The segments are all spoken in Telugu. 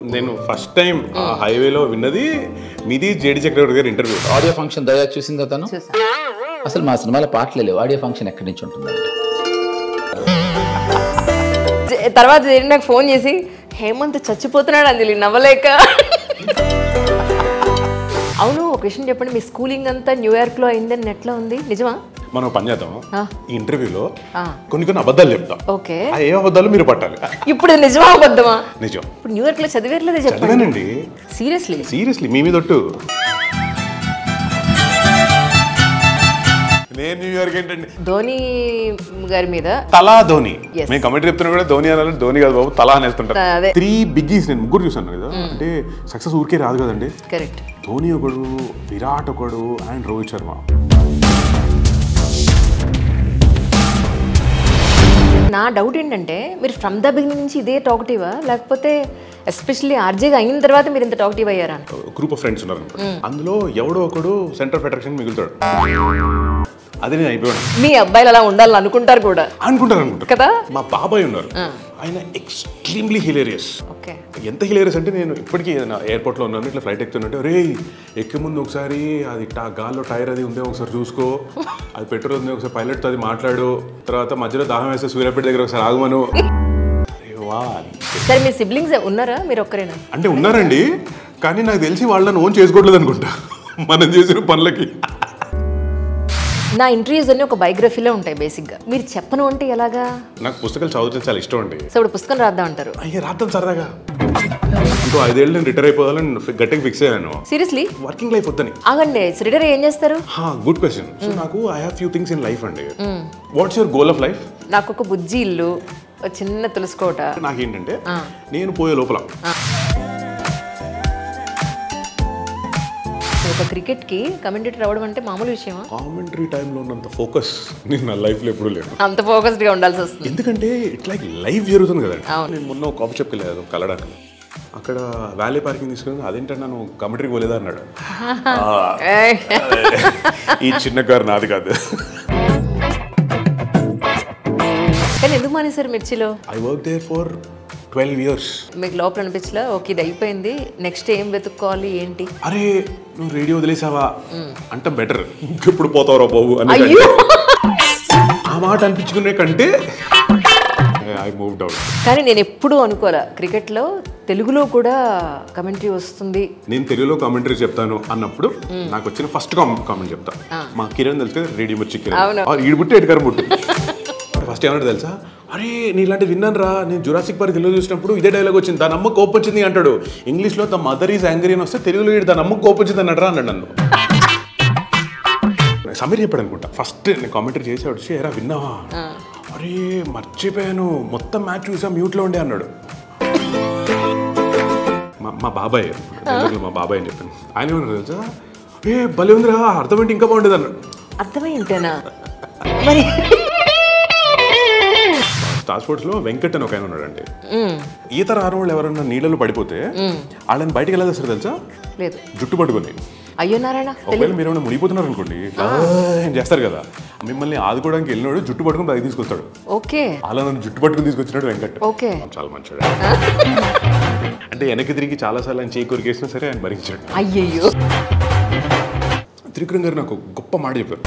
నేను ఫస్ట్ టైం ఆ హైవేలో విన్నది మీది జేడి చక్రవర్తి గారి ఇంటర్వ్యూ ఆడియో ఫంక్షన్ దయా చూసిందా తను చూసా అసలు మా సినిమాలో పాటలే లేవు ఆడియో ఫంక్షన్ ఎక్కడి నుంచి ఉంటుందండి జ- తర్వాత జరి నాకు ఫోన్ చేసి హేమంత్ చచ్చిపోతున్నాడు అంజలి నవ్వలేక అవును ఒక విషయం చెప్పండి మీ స్కూలింగ్ అంతా న్యూయార్క్ లో అయిందని ఎట్లా ఉంది నిజమా మనం పని చేద్దాం ఆ. ఈ ఇంటర్వ్యూలో ఆ. కొన్ని కొన్ని అబద్ధాలు చెప్తాం ఓకే ఆ ఏ అబద్ధాలు మీరు పట్టాలి ఇప్పుడు ఇది నిజమా అబద్ధమా నిజం ఇప్పుడు న్యూయార్క్ లో చదివేట్లేదే చెప్పండి చదివానండి సీరియస్లీ సీరియస్లీ మీ మీద ఒట్టు నేను న్యూయార్క్ ఏంటండి ధోని గారి మీద తలా ధోని Yes. మేము కమెంట్ చెప్తున్నా కూడా ధోని అనాలి ధోని కాదు బాబు తలా అనేస్తుంటారు అదే. త్రీ బిగ్గీస్ నేను ముగ్గురు చూసాను కదా అంటే సక్సెస్ ఊరికే రాదు కదండి కరెక్ట్ ధోని ఒకడు విరాట్ ఒకడు అండ్ రోహిత్ శర్మ నా డౌట్ ఏంటంటే మీరు ఫ్రమ్ ద బిగినింగ్ నుంచి ఇదే టాకటివా లేకపోతే ఎస్పెషల్లీ ఆర్జేగా అయిన తర్వాత మీరు ఇంత టాకటివ్ అయ్యారా గ్రూప్ ఆఫ్ ఫ్రెండ్స్ ఉన్నారు అందులో ఎవడో ఒకడు సెంటర్ ఆఫ్ అట్రాక్షన్ మిగులుతాడు అది నేను అయిపోయాను మీ అబ్బాయిలు అలా ఉండాలని అనుకుంటారు కూడా అనుకుంటారు అనుకుంటారు కదా మా బాబాయ్ ఉన్నారు ఆయన ఎక్స్ట్రీమ్లీ హిలేరియస్ ఓకే ఎంత హిలేరియస్ అంటే నేను ఇప్పటికీ నా ఎయిర్పోర్ట్లో ఉన్నాను ఇట్లా ఫ్లైట్ ఎక్కుతుంటే రే ఎక్కే ముందు ఒకసారి అది టా గాల్లో టైర్ అది ఉందే ఒకసారి చూసుకో అది పెట్రోల్ ఉంది ఒకసారి పైలట్తో అది మాట్లాడు తర్వాత మధ్యలో దాహం వేస్తే సూర్యాపేట దగ్గర ఒకసారి ఆగమను అరే వా సరే మీ సిబ్లింగ్స్ ఉన్నారా మీరు ఒక్కరేనా అంటే ఉన్నారండి కానీ నాకు తెలిసి వాళ్ళని ఓన్ చేసుకోవట్లేదు అనుకుంటా మనం చేసిన పనులకి నా ఇంటర్వ్యూస్ అన్ని ఒక బయోగ్రఫీలో ఉంటాయి బేసిక్గా మీరు చెప్పను అంటే ఎలాగా నాకు పుస్తకాలు చదివితే చాలా ఇష్టం అండి సో ఇప్పుడు పుస్తకం రాద్దాం అంటారు అయ్యే రాద్దాం సరదాగా ఇంకో ఐదేళ్ళు నేను రిటైర్ అయిపోవాలని గట్టిగా ఫిక్స్ అయ్యాను సీరియస్లీ వర్కింగ్ లైఫ్ వద్దని ఆగండి రిటైర్ ఏం చేస్తారు గుడ్ క్వశ్చన్ సో నాకు I have few things in life అండి what's your goal of life నాకు ఒక బుజ్జి ఇల్లు ఒక చిన్న తులసుకోట నాకేంటంటే నేను పోయే లోపల ఒక క్రికెట్కి కమెంటేటర్ అవ్వడం అంటే మామూలు విషయమా కామెంటరీ టైంలో ఉన్నంత ఫోకస్ నేను నా లైఫ్లో ఎప్పుడూ లేదు అంత ఫోకస్డ్గా ఉండాల్సి వస్తుంది ఎందుకంటే ఇట్లా లైవ్ జరుగుతుంది కదండి అవును. నేను మొన్న కాఫీ షాప్కి వెళ్ళాను కలడానికి అక్కడ వ్యాలీ పార్కింగ్ తీసుకుని అదేంటంటే నన్ను కమెంటరీకి పోలేదా అన్నాడు ఆ, ఏయ్. ఈ చిన్న కారు నాది కాదు కానీ ఎందుకు మానేశారు మిర్చిలో I work there for twelve years మీకు లోపల అనిపించలా ఓకే ఇది అయిపోయింది నెక్స్ట్ ఏం వెతుక్కోవాలి ఏంటి అరే నువ్వు రేడియో వదిలేసావా అంటే బెటర్ ఇంకెప్పుడు పోతావురా బాబు అని అయ్యో ఆ మాట అనిపించుకునే కంటే ఐ మూవ్డ్ అవుట్ కానీ నేను ఎప్పుడూ అనుకోలే క్రికెట్లో తెలుగులో కూడా కమెంటరీ వస్తుంది నేను తెలుగులో కామెంటరీ చెప్తాను అన్నప్పుడు నాకు వచ్చిన ఫస్ట్ కామెంట్ చెప్తా మా కిరణ్ తెలుసు కదా రేడియో మిర్చి అవును. కిరణ్ ఈడు పుట్టి ఎటుకారం పుట్టి ఫస్ట్ ఏమన్నా తెలుసా అరే నీ ఇలాంటి విన్నాను రా నేను జురాసిక్ పార్క్ తెలుగు చూసినప్పుడు ఇదే డైలాగ్ వచ్చింది దాని అమ్మ కోపం వచ్చింది అంటాడు ఇంగ్లీష్లో ద మదర్ ఈజ్ యాంగ్రీ అని వస్తే తెలుగులో ఈడు దాని అమ్మ కోపం వచ్చింది అన్నాడు రా అన్నాడు నన్ను సమీర్ చెప్పాడు అనుకుంటా ఫస్ట్ నేను కామెంటరీ చేసి వచ్చి ఎరా విన్నావా అరే మర్చిపోయాను మొత్తం మ్యాచ్ చూసా మ్యూట్లో ఉండే అన్నాడు మా మా బాబాయ్ డైలాగ్లో మా బాబాయ్ అని చెప్పాను ఆయన ఏమన్నారు తెలుసా ఏ భలే ఉందిరా అర్థం ఏంటి ఇంకా బాగుండేది అన్నాడు అర్థమై ఉంటేనా మరి స్టార్ స్పోర్ట్స్ లో వెంకట్ అని ఒక ఆయన ఉన్నాడండి మ్మ్. ఈత రాని వాళ్ళు ఎవరన్నా నీళ్ళలో పడిపోతే వాళ్ళని బయటికి వెళ్ళదు సార్ తెలుసా లేదు జుట్టు పట్టుకొని అయ్యో నారాయణ ఒకవేళ మీరు ఏమైనా మునిగిపోతున్నారు అనుకోండి "ఆ" ఏం చేస్తారు కదా మిమ్మల్ని ఆదుకోవడానికి వెళ్ళినాడు జుట్టు పట్టుకుని బయట తీసుకొస్తాడు ఓకే అలా నన్ను జుట్టు పట్టుకుని తీసుకొచ్చినాడు వెంకట్ ఓకే చాలా మంచివాడు అంటే వెనక్కి తిరిగి చాలా సార్లు ఆయన చేయి కొరికేసినా సరే ఆయన భరించాడు అయ్యయ్యో త్రికరం గారు నాకు ఒక గొప్ప మాట చెప్పారు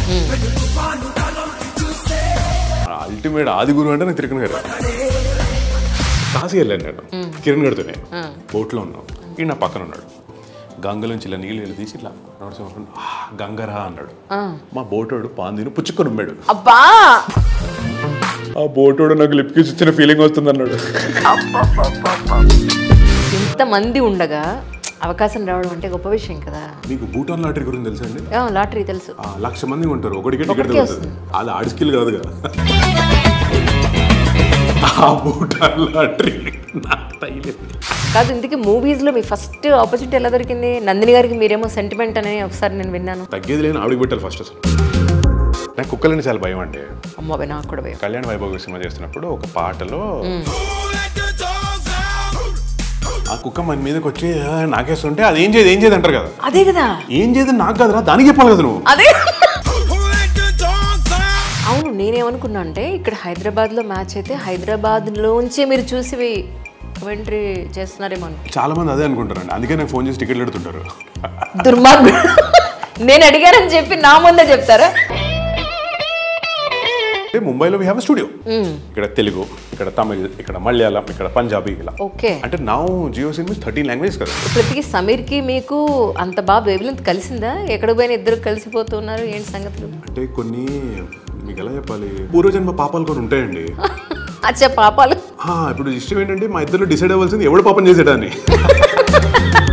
అల్టిమేట్ ఆది గురువు అంటే నాకు త్రికరం గారు కాశీ వెళ్ళాను నేను కిరణ్ గడితోనే బోట్లో ఉన్నాం ఈ నా పక్కన ఉన్నాడు గంగలోంచి ఇలా నీళ్ళు వెళ్ళి తీసి ఇట్లా నడుచుకుంటూ, "ఆ, గంగరా అన్నాడు మా బోటోడు పాందిని పుచ్చుకొని ఉమ్మాడు అబ్బా ఆ బోటోడు నాకు లిప్ కిస్ ఇచ్చిన ఫీలింగ్ వస్తుంది అన్నాడు ఇంతమంది ఉండగా అవకాశం రావడం అంటే గొప్ప విషయం కదా మీకు భూటాన్ లాటరీ గురించి తెలుసా అండి ఆ, లాటరీ తెలుసు ఆ, లక్ష మంది ఉంటారు ఒకటికి టికెట్ ఒకటికే దొరుకుతుంది అది ఆడి స్కిల్ కాదు కదా ఆ భూటాన్ లాటరీ నాకు తగిలింది కాదు ఇందుకే మూవీస్ లో మీ ఫస్ట్ ఆపర్చునిటీ ఎలా దొరికింది నందిని గారికి మీరేమో సెంటిమెంట్ అని ఒకసారి నేను విన్నాను తగ్గేది లేని ఆవిడకి పెట్టాలి ఫస్ట్ అసలు నాకు కుక్కలని చాలా భయం అండి అమ్మ అవి నాకు కూడా భయం కళ్యాణ్ వైభవ్ సినిమా చేస్తున్నప్పుడు ఒక పాటలో ఆ కుక్క మన మీదకి వచ్చి "ఆ, నాకేస్తుంటే అది ఏం చేయదు ఏం చేయదు అంటారు కదా అదే కదా ఏం చేయదు నాకు కదరా దానికి చెప్పాలి కదా నువ్వు అదే అవును నేనేమనుకున్నా అంటే ఇక్కడ హైదరాబాద్ లో మ్యాచ్ అయితే హైదరాబాద్ లోంచే మీరు చూసి డాక్యుమెంటరీ చేస్తున్నారేమో అనుకో. చాలా మంది అదే అనుకుంటారండి అందుకే నాకు ఫోన్ చేసి టికెట్లు పెడుతుంటారు దుర్మార్గుడు నేను అడిగానని చెప్పి నా ముందే చెప్తారా అంటే ముంబైలో వీ హ్యావ్ స్టూడియో ఇక్కడ తెలుగు ఇక్కడ తమిళ్ ఇక్కడ మలయాళం ఇక్కడ పంజాబీ ఇలా ఓకే అంటే నా జియో సినిమాస్ థర్టీన్ లాంగ్వేజ్ కదా ఇప్పటికి సమీర్కి మీకు అంత బాగా వేవ్లెంత్ కలిసిందా ఎక్కడ పోయిన ఇద్దరు కలిసిపోతున్నారు ఏంటి సంగతులు అంటే కొన్ని మీకు ఎలా చెప్పాలి పూర్వజన్మ పాపాలు కొన్ని ఉంటాయండి అచ్చా పాపాలు ఆ, ఇప్పుడు ఇష్టం ఏంటంటే మా ఇద్దరు డిసైడ్ అవ్వాల్సింది ఎవడు పాపం చేసేటాన్ని